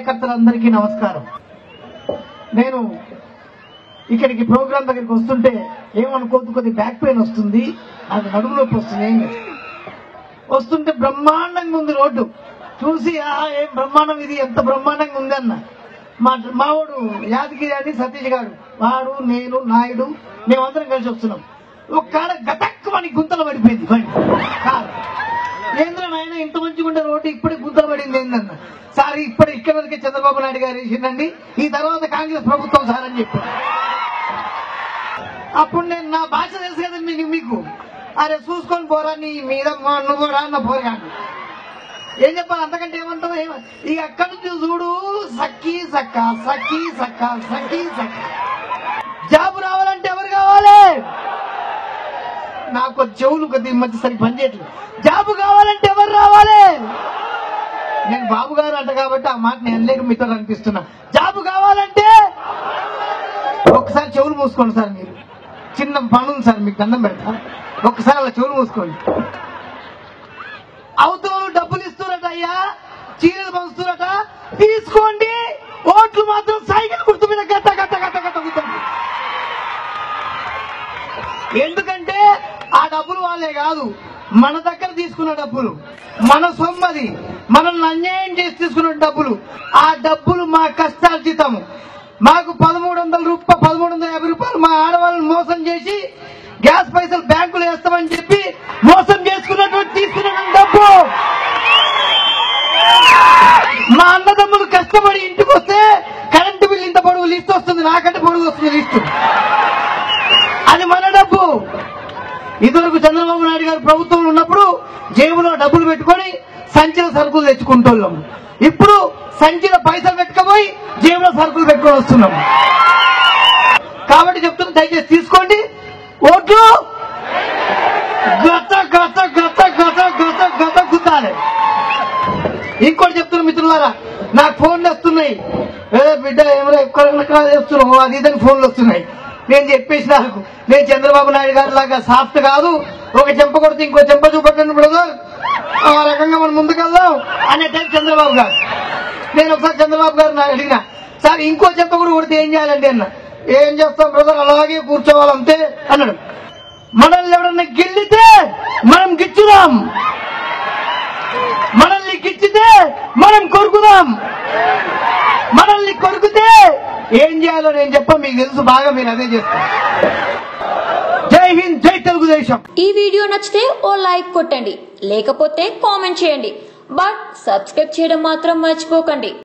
కార్యకర్తలందరికీ నమస్కారం నేను ఇక్కడికి ప్రోగ్రాం దగ్గరికి వస్తుంటే ఏమనుకోద్దు కొద్ది బ్యాక్ పెయిన్ వస్తుంది నాకు నడుము నొప్పి వస్తుంది ఏం లేదు. వస్తుంటే బ్రహ్మాండంగా ఉంది రోడ్డు చూసి ఆహా ఏం బ్రహ్మాండం ఇది ఎంత బ్రహ్మాండంగా ఉంది అన్న మా మావాడు యాదగిరి అని సతీష్ గారు వాడు నేను నాయుడు మేమందరం కలిసి వస్తున్నాం ఒక కాడ గతక్కు మనకి గుంతలు పడిపోయింది బండి కారు ఏంద్ర నాయన ఇంత మంచిగా ఉండే రోడ్డు ఇప్పుడే గుంతలు పడింది ఏందన్న సార్ ఇప్పుడు ఇక్కడ వరకే చంద్రబాబు నాయుడు గారు వేసిండండి ఈ తర్వాత కాంగ్రెస్ ప్రభుత్వం సార్ అని చెప్పారు అప్పుడు నేను నా భాష తెలుసు కదా మీకు మీకు అరే చూసుకొని పోరా నీ మీద మా నువ్వు కూడా అన్న పోరాడు ఏం చెప్పాలి అంతకంటే ఏమంటావు ఏమ ఇక అక్కడి నుంచి చూడు సక్కి సక్క సక్కి సక్క సక్కి సక్క జాబు రావాలంటే ఎవరు కావాలి నాకు చెవులు కొద్ది మధ్య సరి పనిచేయట్లేదు జాబు కావాలంటే ఎవరు రావాలి నేను బాబు గారు అంట కాబట్టి ఆ మాట నేను లేక మీతో అనిపిస్తున్నా జాబు కావాలంటే ఒక్కసారి చెవులు మూసుకోండి సార్ మీరు చిన్న పని ఉంది సార్ మీకు దండం పెడతా ఒక్కసారి అలా చెవులు మూసుకోండి అవతల డబ్బులు ఇస్తున్నట అయ్యా చీరలు పంచుతున్నట తీసుకోండి ఓట్లు మాత్రం సైకిల్ గుర్తు మీద గత గత గత గత గుర్తుంది ఎందుకంటే ఆ డబ్బులు వాళ్ళే కాదు మన దగ్గర తీసుకున్న డబ్బులు మన సొమ్మది మనల్ని అన్యాయం చేసి తీసుకున్న డబ్బులు ఆ డబ్బులు మా కష్టార్జితం మాకు పదమూడు వందల రూపాయలు పదమూడు వందల యాభై రూపాయలు మా ఆడవాళ్ళని మోసం చేసి గ్యాస్ పైసలు బ్యాంకులు వేస్తామని చెప్పి మోసం చేసుకున్నటువంటి తీసుకున్న డబ్బు మా అన్నదమ్ములు కష్టపడి ఇంటికి వస్తే కరెంటు బిల్లు ఇంత పొడుగు లిస్ట్ వస్తుంది నాకంటే పొడుగు వస్తుంది లిస్టు అది మన డబ్బు ఇదివరకు చంద్రబాబు నాయుడు గారు ప్రభుత్వంలో ఉన్నప్పుడు జేబులో డబ్బులు పెట్టుకొని సంచిలో సరుకులు తెచ్చుకుంటున్నాం ఇప్పుడు సంచిలో పైసలు పెట్టుకుపోయి జేబులో సరుకులు పెట్టుకొని వస్తున్నాం కాబట్టి చెప్తున్నా దయచేసి తీసుకోండి ఓట్లు గత గత గత గత గత గత గుద్దాలి ఇంకోటి చెప్తున్నా మిత్రులారా నాకు ఫోన్లు వస్తున్నాయి ఏ బిడ్డ ఏమైనా ఎక్కువ చేస్తున్నావు అది ఇదని ఫోన్లు వస్తున్నాయి నేను చెప్పేసి నాకు నేను చంద్రబాబు నాయుడు గారి లాగా సాఫ్ట్ కాదు ఒక చెంప కొడితే ఇంకో చెంప చూపట్టండి బ్రదర్ ఆ రకంగా మనం ముందుకెళ్దాం అనే టైం చంద్రబాబు గారు నేను ఒకసారి చంద్రబాబు గారిని అడిగిన సార్ ఇంకో చెంప కూడా కొడితే ఏం చేయాలండి అన్న ఏం చేస్తాం బ్రదర్ అలాగే కూర్చోవాలంతే అన్నాడు మనల్ని ఎవడన్నా గిల్లితే మనం గిచ్చుదాం మనల్ని గిచ్చితే మనం కొరుకుదాం మనల్ని కొరుకుతే ఏం చేయాలో నేను చెప్ప మీకు తెలుసు బాగా మీరు అదే చేస్తారు జై హింద్ జై తెలుగుదేశం ఈ వీడియో నచ్చితే ఓ లైక్ కొట్టండి లేకపోతే కామెంట్ చేయండి బట్ సబ్స్క్రైబ్ చేయడం మాత్రం మర్చిపోకండి